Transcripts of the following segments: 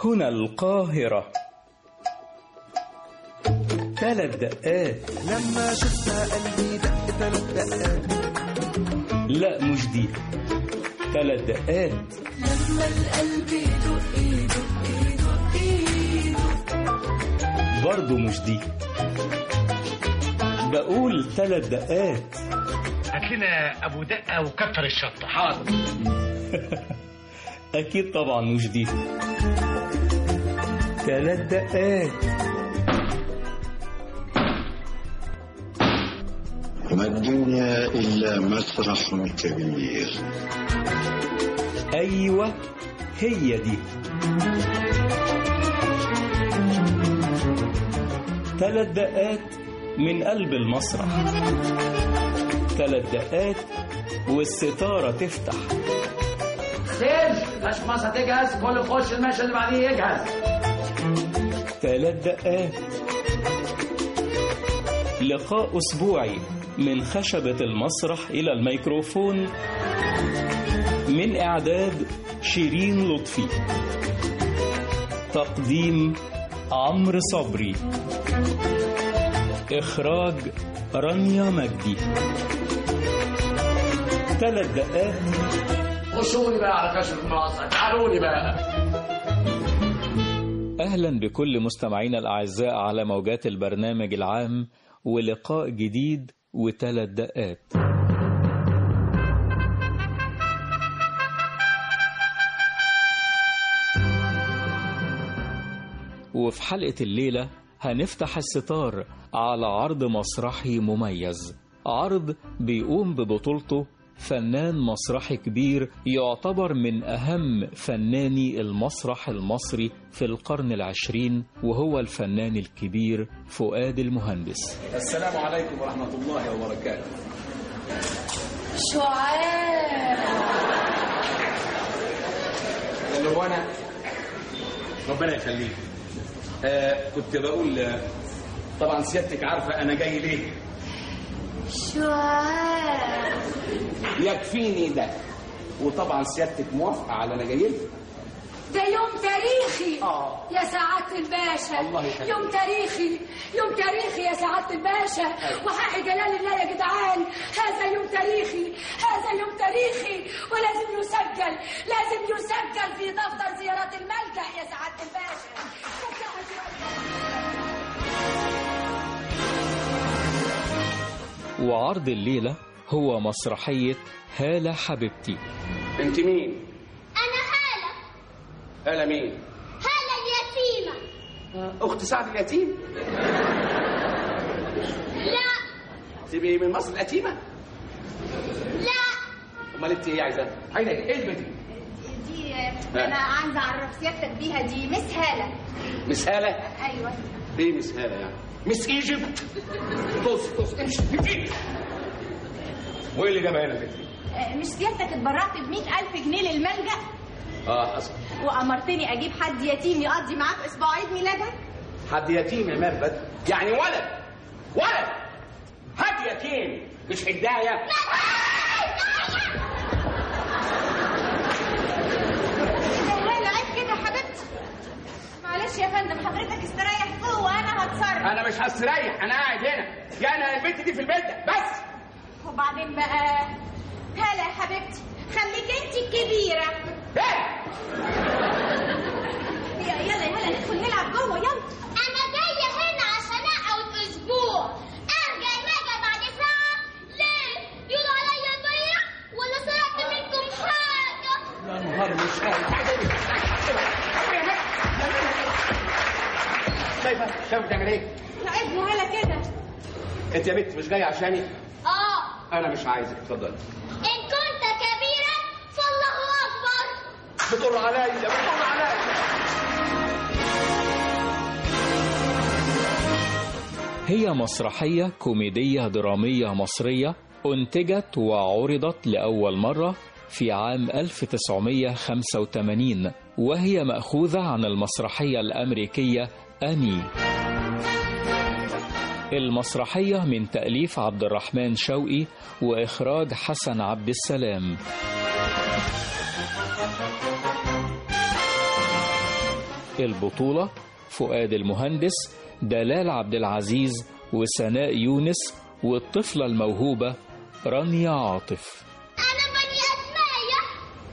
هنا القاهرة ثلاث دقات لما شفتها قلبي دق ثلاث دقات لا مش دي ثلاث دقات لما القلب يدق يدق يدق يدق برضو مش دي بقول ثلاث دقات هات لنا ابو دقه وكتر الشطه حاضر أكيد طبعا مش دي ثلاث دقات ما الدنيا إلا مسرح كبير أيوة هي دي ثلاث دقات من قلب المسرح ثلاث دقات والستارة تفتح ستيج الاشخاص هتجهز كل يخش المشهد اللي بعديه يجهز ثلاث دقات لقاء أسبوعي من خشبة المسرح إلى الميكروفون من إعداد شيرين لطفي تقديم عمرو صبري إخراج رانيا مجدي ثلاث دقات خشوا لي بقى على كشف المعصر تعالوا لي بقى أهلا بكل مستمعينا الأعزاء على موجات البرنامج العام ولقاء جديد وثلاث دقات وفي حلقة الليلة هنفتح الستار على عرض مسرحي مميز عرض بيقوم ببطولته فنان مسرحي كبير يعتبر من أهم فناني المسرح المصري في القرن العشرين وهو الفنان الكبير فؤاد المهندس السلام عليكم ورحمة الله وبركاته شعاع اللي هو أنا ربنا يخليك آه كنت بقول آه، طبعا سيادتك عارفة أنا جاي ليه شعاع يكفيني ده وطبعا سيادتك موافقة على أنا جاي ليه ده يوم تاريخي آه. يا سعادة الباشا الله يخليك. يوم تاريخي يوم تاريخي يا سعادة الباشا وحق جلال الله يا جدعان هذا يوم تاريخي هذا يوم تاريخي ولازم يسجل لازم يسجل في دفتر زيارات الملجأ يا سعادة الباشا وعرض الليلة هو مسرحية هالة حبيبتي أنت مين؟ أنا هالة أنا مين؟ هالة اليتيمة أخت سعد اليتيم لا تبقي من مصر اليتيمة؟ لا أمال أنت إيه عايزة؟ عايزة إيه؟ إيه البنت دي؟ دي أنا عايزة أعرف سيادتك بيها دي مس هالة مس هالة؟ أيوة إيه مس هالة يعني؟ مس إيجيبت طص طص امشي امشي وإيه اللي جابها هنا البنت دي؟ آه، مش سيادتك اتبرعت ب ألف جنيه للملجأ آه حصل وأمرتني أجيب حد يتيم يقضي معاك أسبوع عيد ميلادك حد يتيم يا مربد يعني ولد ولد حد يتيم مش حداية هالة عيب كده يا حبيبتي معلش يا فندم حضرتك استريح فوق وأنا هتصرف انا مش هستريح انا قاعد هنا يعني البنت دي في البيت ده بس وبعدين بقى هالة يا حبيبتي خليك انت الكبيرة ايه يا- يلا يا هلا ندخل نلعب جوه يلا أنا جاية هنا عشان أقعد أسبوع أرجع المرجع بعد ساعة ليه؟ يقولوا عليا ضيع ولا سرقت منكم حاجة يا نهار مش قادر شايفه شايفه بتعمل ايه؟ عيب هلا كده انت يا بنت مش جايه عشاني آه انا مش عايزك اتفضلي إن كنت كبيرا فالله أكبر بتقر عليا بتقر عليا هي مسرحية كوميدية درامية مصرية أنتجت وعرضت لأول مرة في عام 1985 وهي مأخوذة عن المسرحية الأمريكية أني المسرحية من تأليف عبد الرحمن شوقي وإخراج حسن عبد السلام البطولة فؤاد المهندس دلال عبد العزيز وسناء يونس والطفلة الموهوبة رانيا عاطف انا بني اسمايا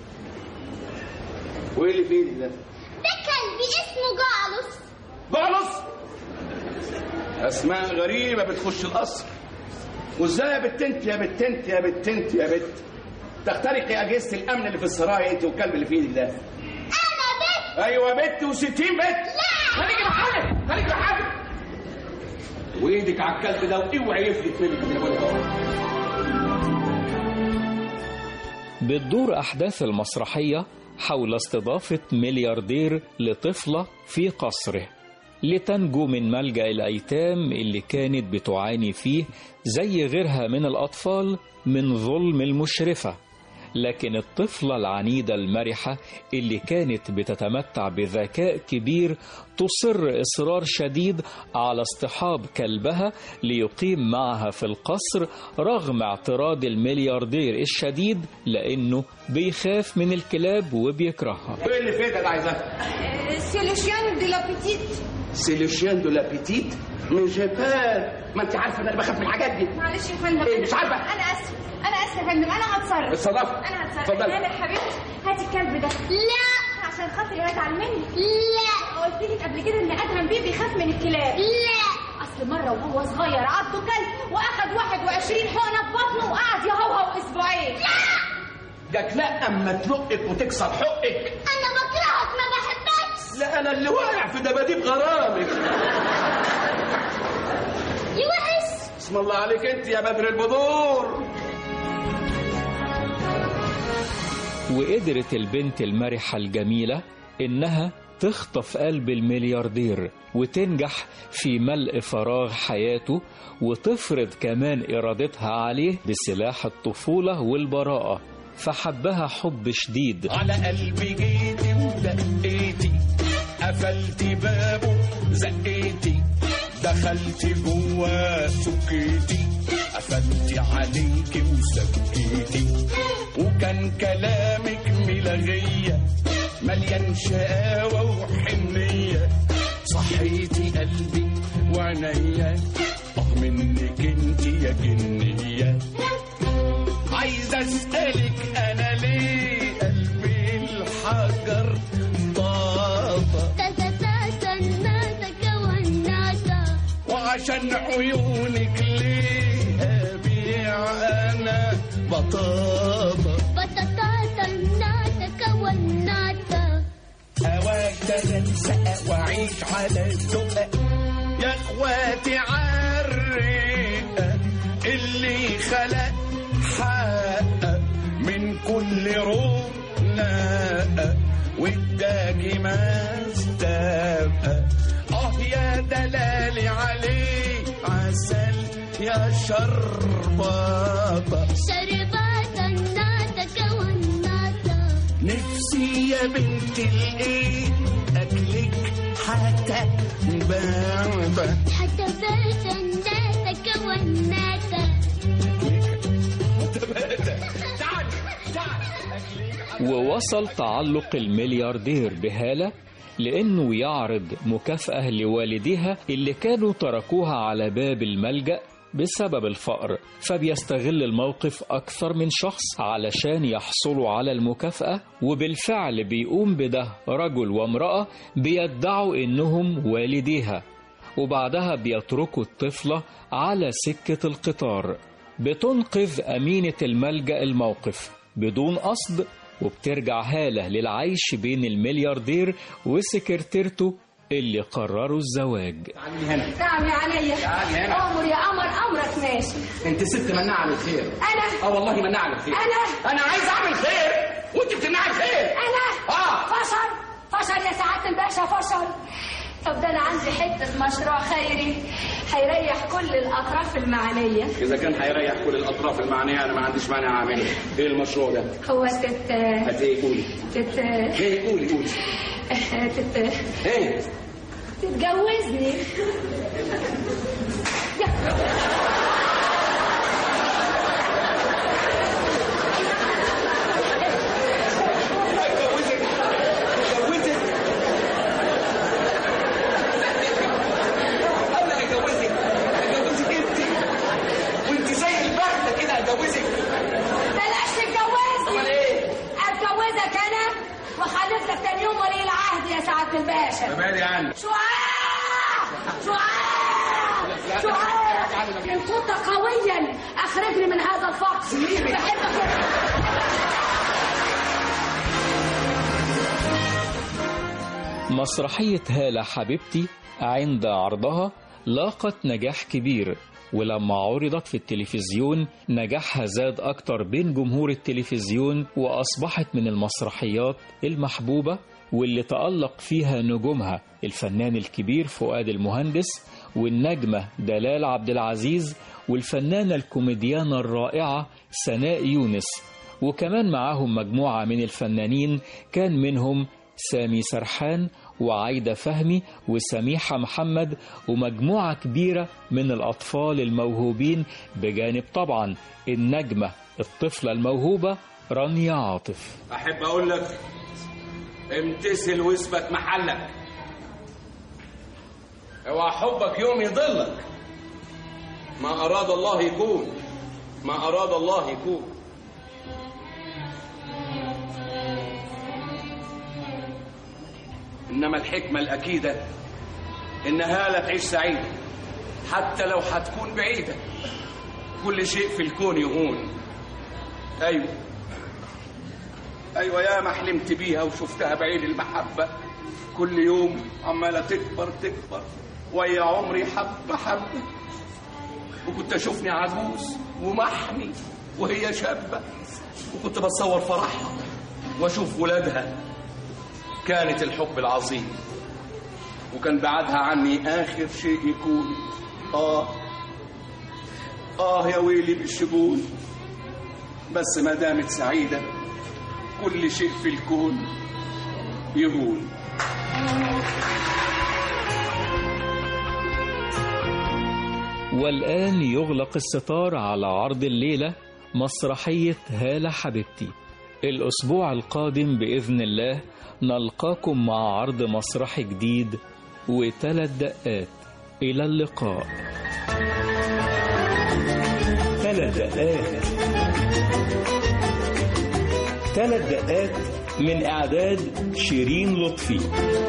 وايه اللي في ايدك ده؟ ده كلبي اسمه جالوس جعلص اسماء غريبه بتخش القصر وازاي يا بت انت يا بت انت يا بت انت يا بت تخترقي اجهزه الامن اللي في السرايا انت والكلب اللي في ايدك ده انا بنت ايوه بت وستين بت لا خليكي لحالك خليكي لحالك وايدك على الكلب ده واوعي يفلت منك من أبوك. بتدور أحداث المسرحية حول استضافة ملياردير لطفلة في قصره لتنجو من ملجأ الأيتام اللي كانت بتعاني فيه زي غيرها من الأطفال من ظلم المشرفة لكن الطفلة العنيدة المرحة اللي كانت بتتمتع بذكاء كبير تصر إصرار شديد على اصطحاب كلبها ليقيم معها في القصر رغم اعتراض الملياردير الشديد لأنه بيخاف من الكلاب وبيكرهها وايه اللي في ايدك عايزاه؟ سي لو شيان دي لا بيتيت سي لو شيان دو لابيتيت مي جي بار ما انت عارفه ان انا بخاف من الحاجات دي معلش يا فندم إيه، مش عارفة؟ انا اسف انا اسف يا فندم انا هتصرف اتصرفي انا هتصرف اتفضلي. انا حبيبتي هاتي الكلب ده لا عشان خاطري هزعل مني لا قلت لك قبل كده ان ادهم بيه بيخاف من الكلاب لا اصل مره وهو صغير عضه كلب واخد 21 حقنه في بطنه وقعد يهوهو اسبوعين جاك لا اما تلقك وتكسر حقك انا بكرهك ما بحبكش لا انا اللي واقع في دباديب غرامك يوحش اسم الله عليك انت يا بدر البدور وقدرت البنت المرحة الجميلة إنها تخطف قلب الملياردير وتنجح في ملء فراغ حياته وتفرض كمان إرادتها عليه بسلاح الطفولة والبراءة فحبها حب شديد على قلبي جيتي ودقيتي قفلت بابه زقيتي دخلت جوا سكيتي قفلت عليكي وسكيتي وكان كلامك ملغية مليان شقاوة وحنية صحيتي قلبي وعينيا اه منك انت يا جنية عايز اسألك انا ليه قلبي الحجر طابة وعشان عيونك ليه ابيع انا بطابة اواك انسى واعيش على الدقة يا اخواتي عالرقة اللي خلق حق من كل روح لاقى واداكي ما استبقى اه يا دلالي عليه عسل يا شرباطة نفسي يا بنت الايه اكلك حتى بابا ووصل تعلق الملياردير بهالة لأنه يعرض مكافأة لوالديها اللي كانوا تركوها على باب الملجأ بسبب الفقر فبيستغل الموقف أكثر من شخص علشان يحصلوا على المكافأة وبالفعل بيقوم بده رجل وامرأة بيدعوا إنهم والديها وبعدها بيتركوا الطفلة على سكة القطار بتنقذ أمينة الملجأ الموقف بدون قصد وبترجع هالة للعيش بين الملياردير وسكرتيرته اللي قرروا الزواج تعالي هنا نعم يا عينيا تعالي هنا. امر يا قمر امرك ماشي انت ست مناعه للخير انا اه والله مناعه للخير أنا؟ انا عايز اعمل خير وانت بتمنعي الخير انا اه فشل فشل يا سعاده الباشا فشل طب ده انا عندي حته مشروع خيري هيريح كل الاطراف المعنيه اذا كان هيريح كل الاطراف المعنيه انا ما عنديش مانع اعمله ايه المشروع ده هو تت هات ايه قولي تت ايه قولي قولي تت ايه تتجوزني اتجوزك اتجوزك سعادة الباشا مالي عني شعاع شعاع شعاع إن كنت قويا أخرجني من هذا الفقر بحبك مسرحية هالة حبيبتي عند عرضها لاقت نجاح كبير ولما عرضت في التلفزيون نجاحها زاد أكتر بين جمهور التلفزيون وأصبحت من المسرحيات المحبوبة واللي تألق فيها نجومها الفنان الكبير فؤاد المهندس والنجمة دلال عبد العزيز والفنانة الكوميديانة الرائعة سناء يونس وكمان معاهم مجموعة من الفنانين كان منهم سامي سرحان وعايدة فهمي وسميحة محمد ومجموعة كبيرة من الأطفال الموهوبين بجانب طبعا النجمة الطفلة الموهوبة رانيا عاطف احب اقول لك امتثل واثبت محلك اوعى حبك يوم يضلك ما اراد الله يكون ما اراد الله يكون انما الحكمه الاكيده ان هاله تعيش سعيده حتى لو هتكون بعيده كل شيء في الكون يهون ايوه ايوه يا ما حلمت بيها وشفتها بعين المحبه كل يوم عماله تكبر تكبر ويا عمري حبه حبه وكنت اشوفني عجوز ومحمي وهي شابه وكنت بتصور فرحها واشوف ولادها كانت الحب العظيم وكان بعدها عني اخر شيء يكون اه اه يا ويلي بالشجون بس ما دامت سعيده كل شيء في الكون يهون والآن يغلق الستار على عرض الليلة مسرحية هالة حبيبتي الأسبوع القادم بإذن الله نلقاكم مع عرض مسرحي جديد وثلاث دقات إلى اللقاء ثلاث دقات ثلاث دقات من إعداد شيرين لطفي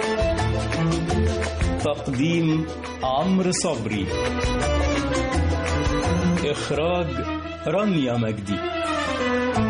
تقديم عمرو صبري إخراج رانيا مجدي